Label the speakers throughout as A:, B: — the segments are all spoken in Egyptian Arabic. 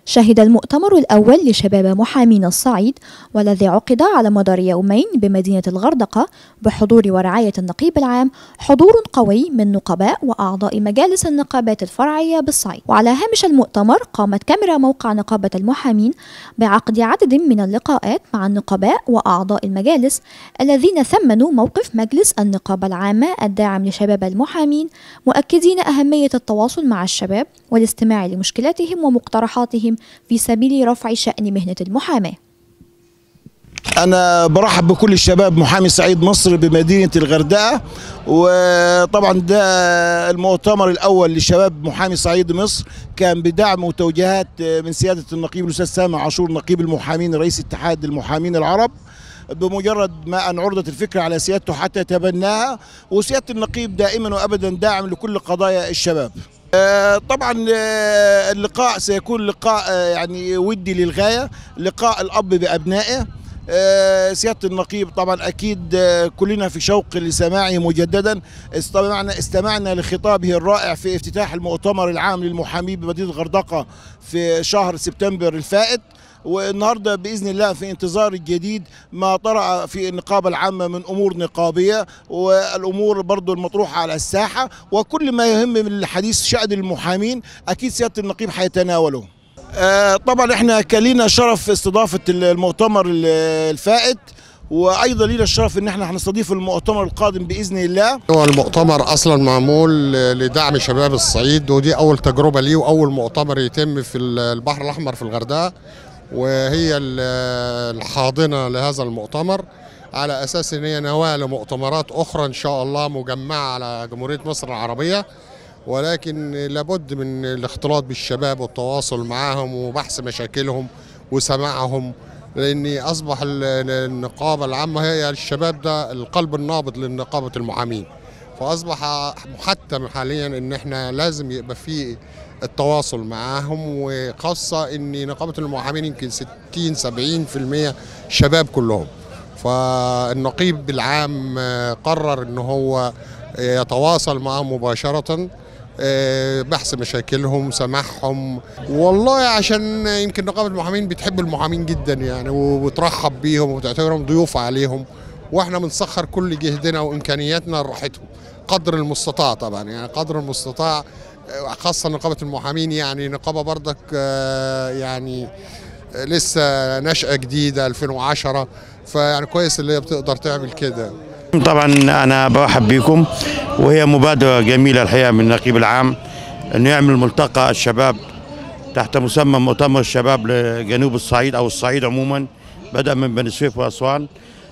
A: شهد المؤتمر الأول لشباب محامين الصعيد والذي عقد على مدار يومين بمدينة الغردقة بحضور ورعاية النقيب العام حضور قوي من نقباء وأعضاء مجالس النقابات الفرعية بالصعيد وعلى هامش المؤتمر قامت كاميرا موقع نقابة المحامين بعقد عدد من اللقاءات مع النقباء وأعضاء المجالس الذين ثمنوا موقف مجلس النقابة العامة الداعم لشباب المحامين مؤكدين أهمية التواصل مع الشباب والاستماع لمشكلاتهم ومقترحاتهم في سبيل رفع شأن مهنة المحاماة
B: أنا برحب بكل الشباب محامي سعيد مصر بمدينة الغردقة وطبعا ده المؤتمر الأول لشباب محامي صعيد مصر كان بدعم وتوجيهات من سيادة النقيب الأستاذ سامع عاشور نقيب المحامين رئيس اتحاد المحامين العرب بمجرد ما ان عرضت الفكره على سيادته حتى يتبناها وسياده النقيب دائما وابدا داعم لكل قضايا الشباب. طبعا اللقاء سيكون لقاء يعني ودي للغايه، لقاء الاب بابنائه سياده النقيب طبعا اكيد كلنا في شوق لسماعه مجددا استمعنا استمعنا لخطابه الرائع في افتتاح المؤتمر العام للمحامين بمدينه الغردقه في شهر سبتمبر الفائت والنهارده باذن الله في انتظار الجديد ما طرأ في النقابه العامه من امور نقابيه والامور برضو المطروحه على الساحه وكل ما يهم من الحديث شأن المحامين اكيد سياده النقيب حيتناوله. طبعا احنا كان لينا شرف استضافه المؤتمر الفائت وايضا لينا الشرف ان احنا هنستضيف المؤتمر القادم باذن الله
C: هو المؤتمر اصلا معمول لدعم شباب الصعيد ودي اول تجربه ليه واول مؤتمر يتم في البحر الاحمر في الغردقه وهي الحاضنه لهذا المؤتمر على اساس ان هي نواه لمؤتمرات اخرى ان شاء الله مجمعه على جمهوريه مصر العربيه ولكن لابد من الاختلاط بالشباب والتواصل معهم وبحث مشاكلهم وسماعهم لان اصبح النقابه العامه هي الشباب ده القلب النابض لنقابه المحامين فاصبح محتم حاليا ان احنا لازم يبقى في التواصل معاهم وخاصه ان نقابه المحامين يمكن 60 70% شباب كلهم فالنقيب العام قرر ان هو يتواصل معهم مباشره بحث مشاكلهم سماحهم والله عشان يمكن نقابه المحامين بتحب المحامين جدا يعني وبترحب بيهم وبتعتبرهم ضيوف عليهم واحنا بنسخر كل جهدنا وامكانياتنا لراحتهم قدر المستطاع طبعا يعني قدر المستطاع خاصه نقابه المحامين يعني نقابه بردك يعني لسه نشأة جديدة 2010 فيعني كويس اللي هي بتقدر تعمل كده
D: طبعا انا برحب بكم وهي مبادره جميله الحقيقه من النقيب العام انه يعمل ملتقى الشباب تحت مسمى مؤتمر الشباب لجنوب الصعيد او الصعيد عموما بدا من بني سويف واسوان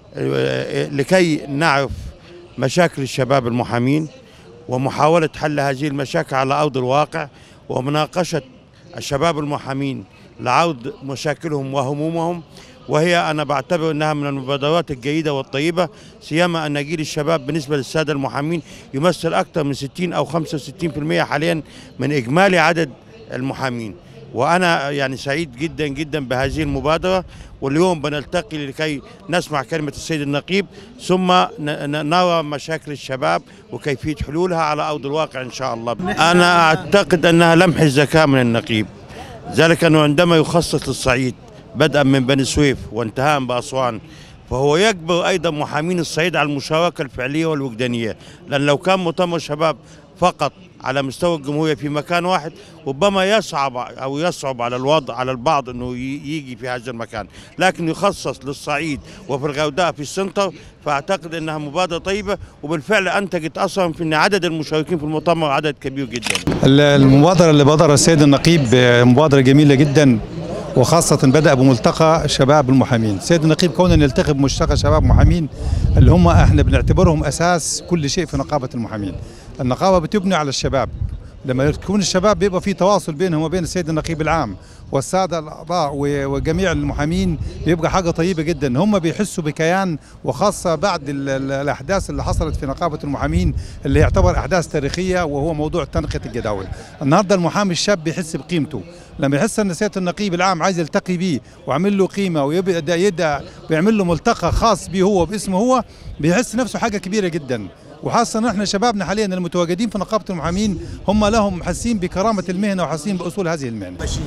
D: لكي نعرف مشاكل الشباب المحامين ومحاوله حل هذه المشاكل على ارض الواقع ومناقشه الشباب المحامين لعرض مشاكلهم وهمومهم وهي انا بعتبر انها من المبادرات الجيده والطيبه سيما ان جيل الشباب بالنسبه للساده المحامين يمثل اكثر من 60 او 65% حاليا من اجمالي عدد المحامين وانا يعني سعيد جدا جدا بهذه المبادره واليوم بنلتقي لكي نسمع كلمه السيد النقيب ثم نرى مشاكل الشباب وكيفيه حلولها على ارض الواقع ان شاء الله انا اعتقد انها لمح الذكاء من النقيب ذلك انه عندما يخصص للصعيد بدءا من بني سويف وانتهاء باسوان فهو يجبر ايضا محامين الصعيد على المشاركه الفعليه والوجدانيه لان لو كان مؤتمر شباب فقط على مستوى الجمهوريه في مكان واحد ربما يصعب او يصعب على الوضع على البعض انه يجي في هذا المكان لكن يخصص للصعيد وفي الغردقه في السنتر فاعتقد انها مبادره طيبه وبالفعل انتجت اصلا في ان عدد المشاركين في المؤتمر عدد كبير جدا
E: المبادره اللي بادرها السيد النقيب مبادره جميله جدا وخاصة بدأ بملتقى شباب المحامين سيد النقيب كوننا نلتقي بملتقى شباب محامين اللي هم احنا بنعتبرهم أساس كل شيء في نقابة المحامين النقابة بتبني على الشباب لما يكون الشباب بيبقى في تواصل بينهم وبين السيد النقيب العام والسادة الأعضاء وجميع المحامين بيبقى حاجة طيبة جدا هم بيحسوا بكيان وخاصة بعد الأحداث اللي حصلت في نقابة المحامين اللي يعتبر أحداث تاريخية وهو موضوع تنقية الجداول النهاردة المحامي الشاب بيحس بقيمته لما يحس ان سياده النقيب العام عايز يلتقي بيه وعامل له قيمه ويبدا يدعى بيعمل له ملتقى خاص به هو باسمه هو بيحس نفسه حاجه كبيره جدا وخاصة ان احنا شبابنا حاليا المتواجدين في نقابة المحامين هم لهم حاسين بكرامة المهنة وحاسين بأصول هذه المهنة. هم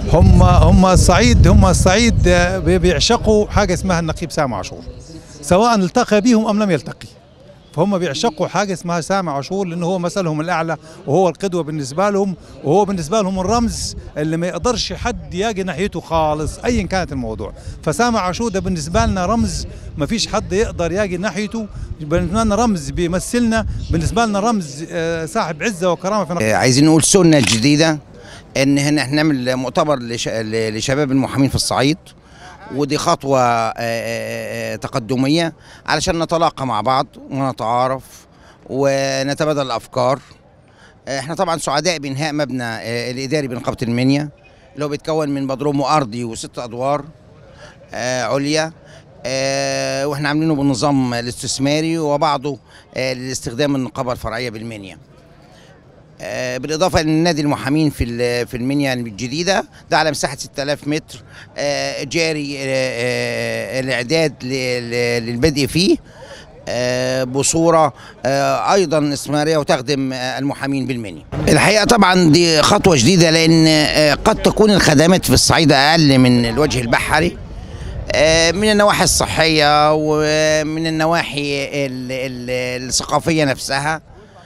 E: هم الصعيد هم الصعيد آه، بي- بيعشقوا حاجه اسمها النقيب سامع عاشور سواء التقى بهم ام لم يلتقي فهم بيعشقوا حاجه اسمها سامع عاشور لانه هو مثلهم الاعلى وهو القدوه بالنسبه لهم وهو بالنسبه لهم الرمز اللي ما يقدرش حد يجي ناحيته خالص ايا كانت الموضوع فسامع عاشور ده بالنسبه لنا رمز ما فيش حد يقدر يجي ناحيته بالنسبه لنا رمز بيمثلنا بالنسبه لنا رمز آه، صاحب عزه وكرامه في
F: آه، عايزين نقول سنة جديدة ان هنا احنا نعمل مؤتمر لش- ل- لشباب المحامين في الصعيد ودي خطوة آه، آه، آه، تقدمية علشان نتلاقى مع بعض ونتعارف ونتبادل الأفكار آه، احنا طبعا سعداء بإنهاء مبنى آه، الإداري بنقابة المنيا اللي هو بيتكون من بدروم وأرضي وست أدوار آه، عليا آه، واحنا عاملينه بالنظام الاستثماري وبعضه آه، لاستخدام النقابة الفرعية بالمنيا آه، بالاضافه لنادي المحامين في ال- في المنيا الجديده ده على مساحه 6000 متر آه، جاري آه، آه، الاعداد ل- ل- للبدء فيه آه، بصوره آه، ايضا استثماريه وتخدم آه، المحامين بالمنيا. الحقيقه طبعا دي خطوه جديده لان آه، قد تكون الخدمات في الصعيد اقل من الوجه البحري آه، من النواحي الصحيه ومن النواحي ال- ال- الثقافيه نفسها.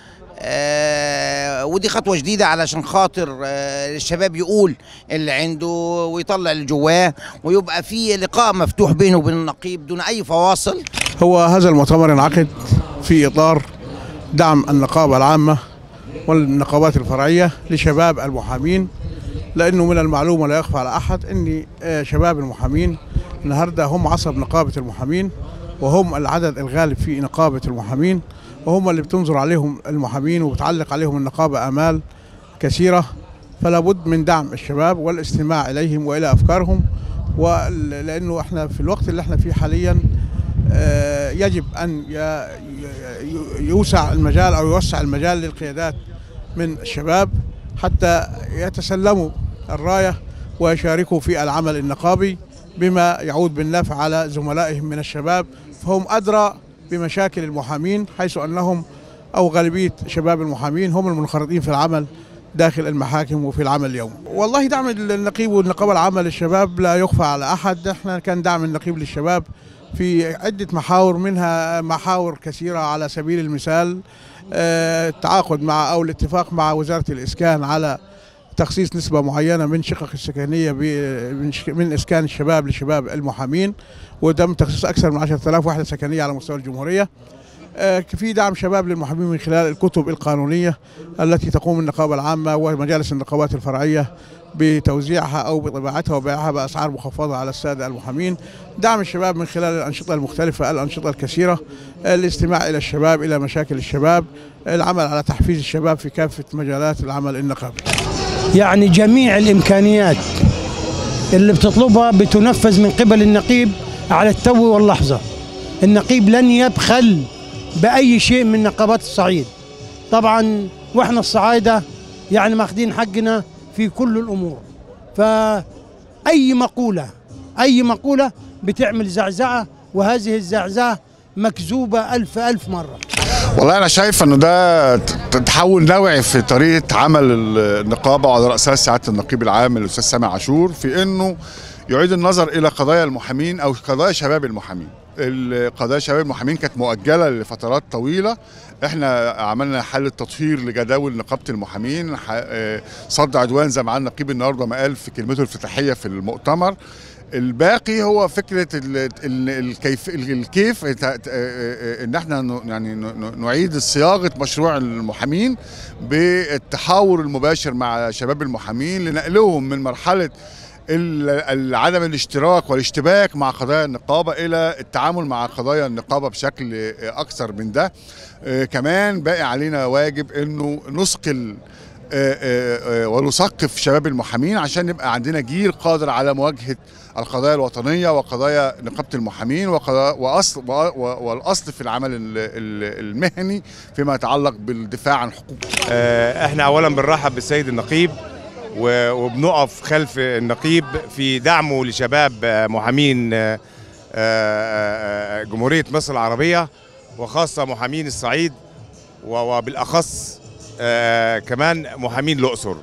F: آه ودي خطوه جديده علشان خاطر آه الشباب يقول اللي عنده ويطلع اللي جواه ويبقى في لقاء مفتوح بينه وبين النقيب دون اي فواصل
G: هو هذا المؤتمر انعقد في اطار دعم النقابه العامه والنقابات الفرعيه لشباب المحامين لانه من المعلوم ولا يخفى على احد ان آه، شباب المحامين النهارده هم عصب نقابه المحامين وهم العدد الغالب في نقابه المحامين وهم اللي بتنظر عليهم المحامين وبتعلق عليهم النقابه امال كثيره فلا بد من دعم الشباب والاستماع اليهم والى افكارهم ولانه احنا في الوقت اللي احنا فيه حاليا آه، يجب ان ي- ي- يوسع المجال او يوسع المجال للقيادات من الشباب حتى يتسلموا الرايه ويشاركوا في العمل النقابي بما يعود بالنفع على زملائهم من الشباب فهم ادرى بمشاكل المحامين حيث انهم او غالبيه شباب المحامين هم المنخرطين في العمل داخل المحاكم وفي العمل اليومي. والله دعم النقيب والنقابه العامه للشباب لا يخفى على احد، احنا كان دعم النقيب للشباب في عده محاور منها محاور كثيره على سبيل المثال آه، التعاقد مع او الاتفاق مع وزاره الاسكان على تخصيص نسبة معينة من شقق السكنية ب- من شك- من إسكان الشباب لشباب المحامين وتم تخصيص أكثر من 10000 وحدة سكنية على مستوى الجمهورية آه، في دعم شباب للمحامين من خلال الكتب القانونية التي تقوم النقابة العامة ومجالس النقابات الفرعية بتوزيعها أو بطباعتها وبيعها بأسعار مخفضة على السادة المحامين دعم الشباب من خلال الأنشطة المختلفة الأنشطة الكثيرة الاستماع إلى الشباب إلى مشاكل الشباب العمل على تحفيز الشباب في كافة مجالات العمل النقابي
H: يعني جميع الإمكانيات اللي بتطلبها بتنفذ من قبل النقيب على التو واللحظة النقيب لن يبخل بأي شيء من نقابات الصعيد طبعا وإحنا الصعايدة يعني ماخدين حقنا في كل الأمور فأي مقولة أي مقولة بتعمل زعزعة وهذه الزعزعة مكذوبة ألف ألف مرة
I: والله انا شايف انه ده ت- تحول نوعي في طريقه عمل النقابه وعلى راسها سعاده النقيب العام الاستاذ سامع عاشور في انه يعيد النظر الى قضايا المحامين او قضايا شباب المحامين. ال- قضايا شباب المحامين كانت مؤجله لفترات طويله احنا عملنا حاله تطهير لجداول نقابه المحامين ح- آه، صد عدوان زي ما قال النقيب النهارده ما قال في كلمته الافتتاحيه في المؤتمر الباقي هو فكره ال ال الكيف ال- الكيف ت- ت- ان احنا ن- يعني ن- نعيد صياغه مشروع المحامين بالتحاور المباشر مع شباب المحامين لنقلهم من مرحله ال- ال- عدم الاشتراك والاشتباك مع قضايا النقابه الى التعامل مع قضايا النقابه بشكل اكثر من ده آه، كمان باقي علينا واجب انه نثقل آه، آه، آه، ونثقف شباب المحامين عشان يبقى عندنا جيل قادر على مواجهه القضايا الوطنيه وقضايا نقابه المحامين وقضايا واصل و- و- والاصل في العمل ال- ال- المهني فيما يتعلق بالدفاع عن حقوق
J: آه، احنا اولا بنرحب بالسيد النقيب و- وبنقف خلف النقيب في دعمه لشباب آه، محامين آه، آه، آه، جمهورية مصر العربية وخاصة محامين الصعيد و- وبالأخص آه، كمان محامين الأقصر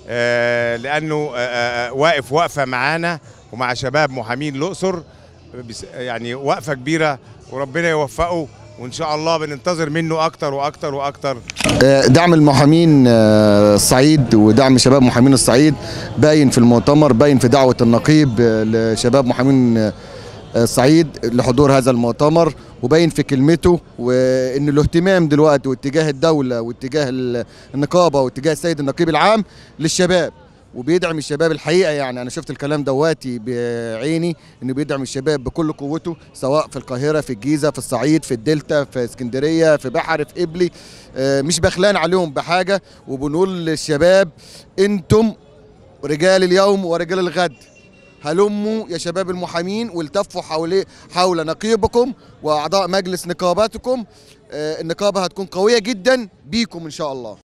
J: آه، لانه آه، آه، واقف وقفه معانا ومع شباب محامين الاقصر بس- يعني وقفه كبيره وربنا يوفقه وان شاء الله بننتظر منه اكتر واكتر واكتر
K: دعم المحامين آه، الصعيد ودعم شباب محامين الصعيد باين في المؤتمر باين في دعوة النقيب آه، لشباب محامين آه، الصعيد لحضور هذا المؤتمر وباين في كلمته وان الاهتمام دلوقتي واتجاه الدولة واتجاه ال- النقابة واتجاه السيد النقيب العام للشباب وبيدعم الشباب الحقيقه يعني انا شفت الكلام دواتي بعيني انه بيدعم الشباب بكل قوته سواء في القاهره في الجيزه في الصعيد في الدلتا في اسكندريه في بحر في قبلي آه، مش بخلان عليهم بحاجه وبنقول للشباب انتم رجال اليوم ورجال الغد هلموا يا شباب المحامين والتفوا حول حول نقيبكم واعضاء مجلس نقاباتكم آه، النقابه هتكون قويه جدا بيكم ان شاء الله